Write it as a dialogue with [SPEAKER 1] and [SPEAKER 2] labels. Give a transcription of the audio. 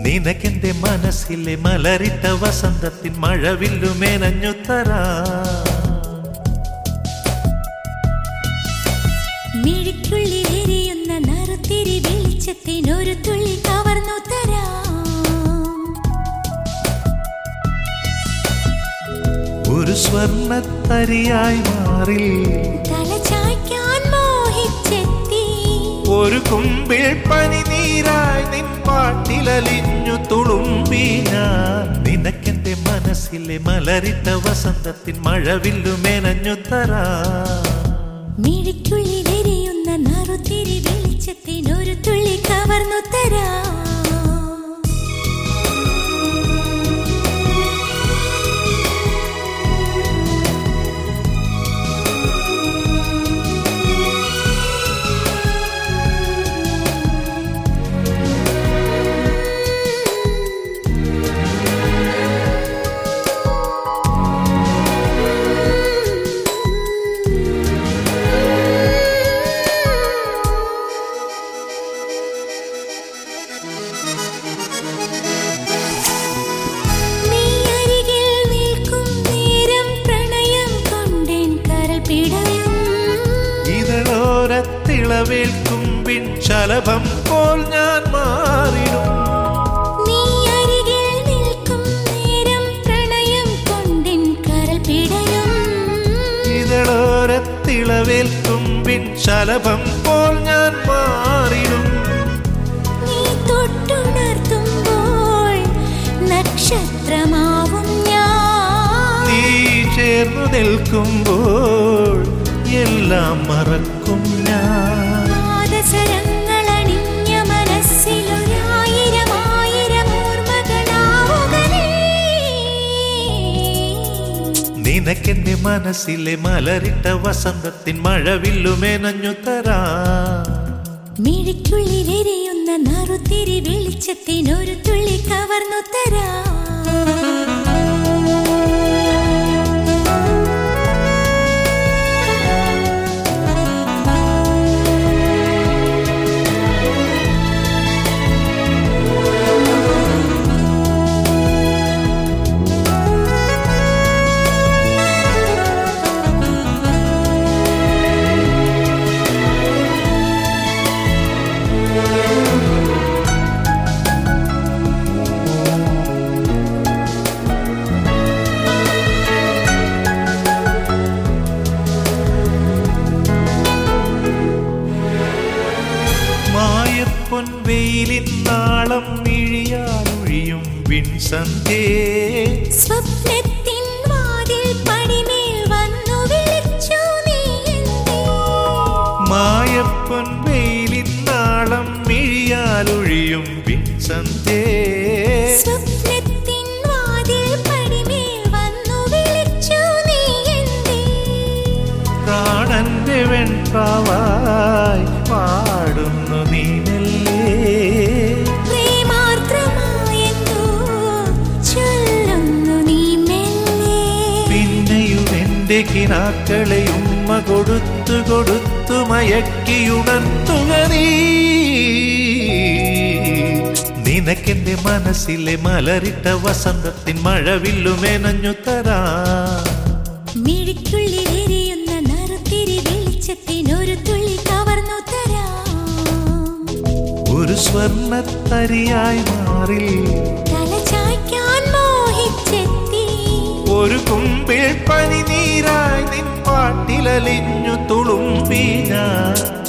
[SPEAKER 1] നിനക്കെന്റെ മനസ്സിലെ മലരിട്ട വസന്തത്തിൻ മഴവില്ലു മേനഞ്ഞു തരാ
[SPEAKER 2] മിഴിക്കുള്ളിൽ എരിയുന്ന നറുത്തിരി വെളിച്ചത്തിനൊരു തുള്ളി കവർന്നു തരാം
[SPEAKER 1] ഒരു സ്വർണത്തരിയായി മാറി
[SPEAKER 2] തല ചായ്ക്കാൻ മോഹിച്ചെത്തി
[SPEAKER 1] ഒരു കുമ്പിൾ പനിനീരായി നിൻ പാട്ടിലലിഞ്ഞു തുളുമ്പി ഞാൻ നിനക്കെന്റെ മനസ്സിലെ മലരിട്ട വസന്തത്തിൻ മഴവില്ലു മേനഞ്ഞു തരാ
[SPEAKER 2] മിഴിക്കുള്ളിൽ എരിയുന്ന നറുത്തിരി വെളിച്ചത്തിനൊരു തുള്ളി കവർന്നു തരാം നീ അരികിൽ നിൽക്കും നേരം പ്രണയം കൊണ്ടേൻ കരൾ പിടയും
[SPEAKER 1] ഇതളോരത്തിളവേൽക്കുമ്പിൻ ശലഭം പോൽ ഞാൻ മാറിടും
[SPEAKER 2] നീ അരികിൽ നിൽക്കും നേരം പ്രണയം കൊണ്ടേൻ കരൾ പിടയും
[SPEAKER 1] ഇതളോരത്തിളവേൽക്കുമ്പിൻ ശലഭം പോൽ ഞാൻ മാറിടും
[SPEAKER 2] നീ തൊട്ടുണർത്തുമ്പോൾ നക്ഷത്രമാവും ഞാൻ
[SPEAKER 1] നീ ചേർന്നു നിൽക്കുമ്പോൾ എല്ലാം മറക്കും ഞാൻ
[SPEAKER 2] പാദസരങ്ങളണിഞ്ഞ മനസ്സിലൊരായിരം ആയിരം ഓർമ്മകളാവുകലേ
[SPEAKER 1] നിനക്കെന്റെ മനസ്സിലെ മലരിട്ട വസന്തത്തിൻ മഴവില്ലു മേനഞ്ഞു തരാ
[SPEAKER 2] മിഴിക്കുള്ളിൽ എരിയുന്ന നറുത്തിരി വെളിച്ചത്തിനൊരു തുള്ളി കവർന്നു തരാം
[SPEAKER 1] മായപ്പൊൻ വെയിലിൻ നാളം മിഴിയാലൊഴിയും വിൺസന്ധേ
[SPEAKER 2] സ്വപ്നത്തിൻ വാതിൽ പടിമേൽ വന്നു വിളിച്ചു നീ എന്തേ?
[SPEAKER 1] മായപ്പൊൻ വെയിലിൻ നാളം മിഴിയാലൊഴിയും വിൺസന്ധേ
[SPEAKER 2] സ്വപ്നത്തിൻ വാതിൽ പടിമേൽ വന്നു വിളിച്ചു നീ എന്തേ?
[SPEAKER 1] പ്രാണന്റെ വെൺപാവായി പാടുന്നു നീ മെല്ലെ
[SPEAKER 2] പ്രേമാർദ്രമായെന്തോ ചൊല്ലുന്നു നീ മെല്ലെ.
[SPEAKER 1] പിന്നെയും എന്റെ കിനാക്കളെ ഉമ്മ കൊടുത്തു കൊടുത്തു മയക്കിയുണർത്തുക നീ നിനക്കെന്റെ മനസ്സിലെ മലരിട്ട വസന്തത്തിൻ മഴവില്ലു മേനഞ്ഞു തരാ
[SPEAKER 2] മിഴിക്കുള്ളിൽ എരിയുന്ന നറുത്തിരി വെളിച്ചത്തിനൊരു തുള്ളി കവർന്നു തരാം
[SPEAKER 1] ഒരു സ്വർണത്തരിയായി മാറി
[SPEAKER 2] തല ചായ്ക്കാൻ മോഹിച്ചെത്തി
[SPEAKER 1] ഒരു കുമ്പിൾ പനിനീരായി നിൻ പാട്ടിലലിഞ്ഞു തുളുമ്പി ഞാൻ